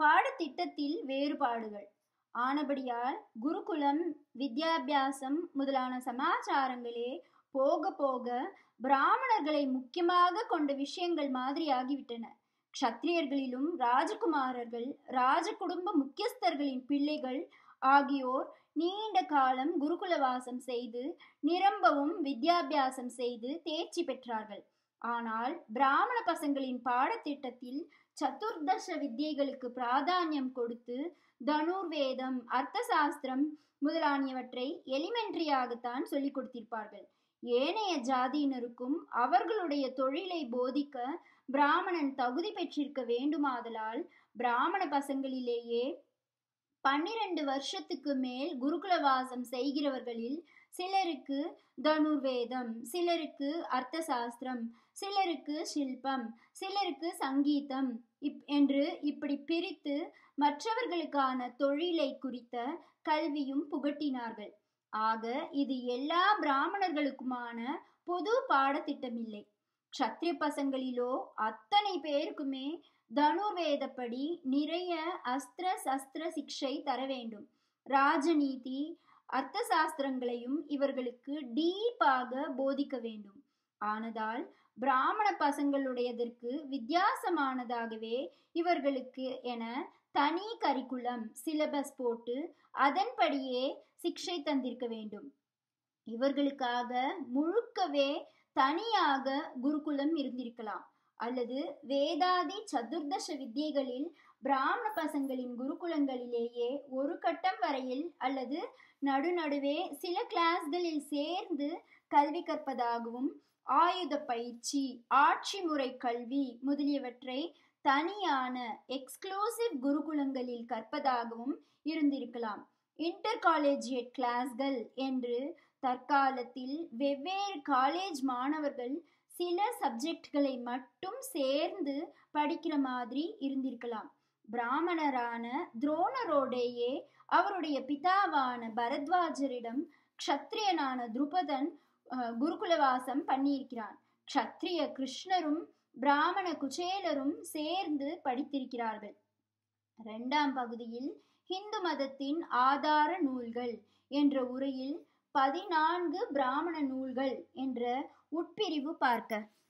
பாடத்திட்டத்தில் வேறுபாடுகள் ஆனபடியால் குருகுலம் வித்யாபியாசம் முதலான சமாச்சாரங்களே போக போக பிராமணர்களை முக்கியமாக கொண்ட விஷயங்கள் மாதிரியாகிவிட்டன க்ஷத்திரியர்களிலும் ராஜகுமாரர்கள் ராஜ குடும்ப முக்கியஸ்தர்களின் பிள்ளைகள் ஆகியோர் நீண்ட காலம் குருகுலவாசம் செய்து நிரம்பவும் வித்யாபியாசம் செய்து தேர்ச்சி பெற்றார்கள் ஆனால் பிராமண பசங்களின் பாடத்திட்டத்தில் சதுர்தச வித்தியைகளுக்கு பிராதானியம் கொடுத்து தனுர்வேதம் அர்த்த சாஸ்திரம் முதலானியவற்றை எலிமெண்ட்ரியாகத்தான் சொல்லிக் கொடுத்திருப்பார்கள் ஏனைய ஜாதியினருக்கும் அவர்களுடைய தொழிலை போதிக்க பிராமணன் தகுதி பெற்றிருக்க வேண்டுமாதலால் பிராமண பசங்களிலேயே பன்னிரண்டு வருஷத்துக்கு மேல் குருகுலவாசம் செய்கிறவர்களில் சிலருக்கு தனுர்வேதம் சிலருக்கு அர்த்த சாஸ்திரம் சிலருக்கு சில்பம் சிலருக்கு சங்கீதம் இப் என்று இப்படி பிரித்து மற்றவர்களுக்கான தொழிலை குறித்த கல்வியும் புகட்டினார்கள் ஆக இது எல்லா பிராமணர்களுக்குமான பொது பாடத்திட்டமில்லை க்ஷத்ரிய பசங்களிலோ அத்தனை பேருக்குமே தனுர்வேதப்படி நிறைய அஸ்திர சஸ்திர சிக்ஷை தர வேண்டும் ராஜநீதி அர்த்த சாஸ்திரங்களையும் இவர்களுக்கு டீப்பாக போதிக்க வேண்டும் ஆனதால் பிராமண பசங்களுடையதற்கு வித்தியாசமானதாகவே இவர்களுக்கு என தனி கரிக்குலம் சிலபஸ் போட்டு அதன்படியே சிக்ஷை தந்திருக்க வேண்டும் இவர்களுக்காக முழுக்கவே தனியாக குருகுலம் இருந்திருக்கலாம் அல்லது வேதாதி சதுர்தச வித்தியைகளில் பிராமண பசங்களின் குருகுலங்களிலேயே ஒரு கட்டம் வரையில் அல்லது நடுநடுவே சில கிளாஸ்களில் சேர்ந்து கல்வி கற்பதாகவும் ஆயுத பயிற்சி ஆட்சி முறை கல்வி முதலியவற்றை தனியான எக்ஸ்க்ளூசிவ் குருகுலங்களில் கற்பதாகவும் இருந்திருக்கலாம் இன்டர் காலேஜியட் கிளாஸ்கள் என்று தற்காலத்தில் வெவ்வேறு காலேஜ் மாணவர்கள் சில சப்ஜெக்ட்களை மட்டும் சேர்ந்து படிக்கிற மாதிரி இருந்திருக்கலாம் பிராமணரான துரோணரோடையே அவருடைய பிதாவான பரத்வாஜரிடம் க்ஷத்ரியனான துருபதன் குருகுலவாசம் பண்ணியிருக்கிறான் க்ஷத்ரிய கிருஷ்ணரும் பிராமண குச்சேலரும் சேர்ந்து படித்திருக்கிறார்கள் இரண்டாம் பகுதியில் ஹிந்து மதத்தின் ஆதார நூல்கள் என்ற உரையில் பதினான்கு பிராமண நூல்கள் என்ற உட்பிரிவு பார்க்க